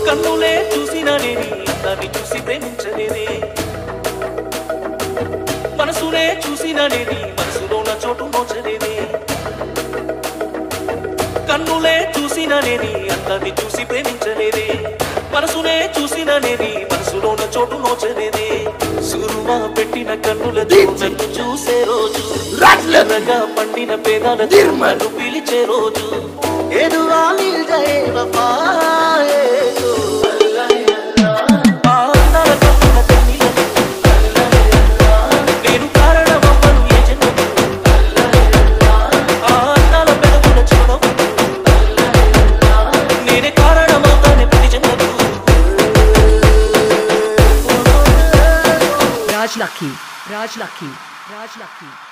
కన్నులే చూసిన నేని అందాన్ని చూసి ప్రేమించలేదే మనసునే చూసిన నేని మనసులో నా చోటు నోచలేదే కన్నులే చూసిన నేని అందాన్ని చూసి ప్రేమించలేదే మనసునే చూసిన నేని మనసులోన చోటు నోచలేదే సురువా పెట్టిన కన్నులతో నన్ను చూసే రోజు ఎర్రగా పండిన పేదాలతో నన్ను పిలిచే రోజు ఎదురా నిల్జే వఫాయేతో ఆ అందాల కన్నుల కన్నీళ్లకు నేను కారణమవ్వను ఏ జన్మకు ఆ అందాల పెదవుల చిరునవ్వుకు నేనే కారణమవుతానే ప్రతి జన్మకు Raj Lucky, Raj Lucky, Raj Lucky.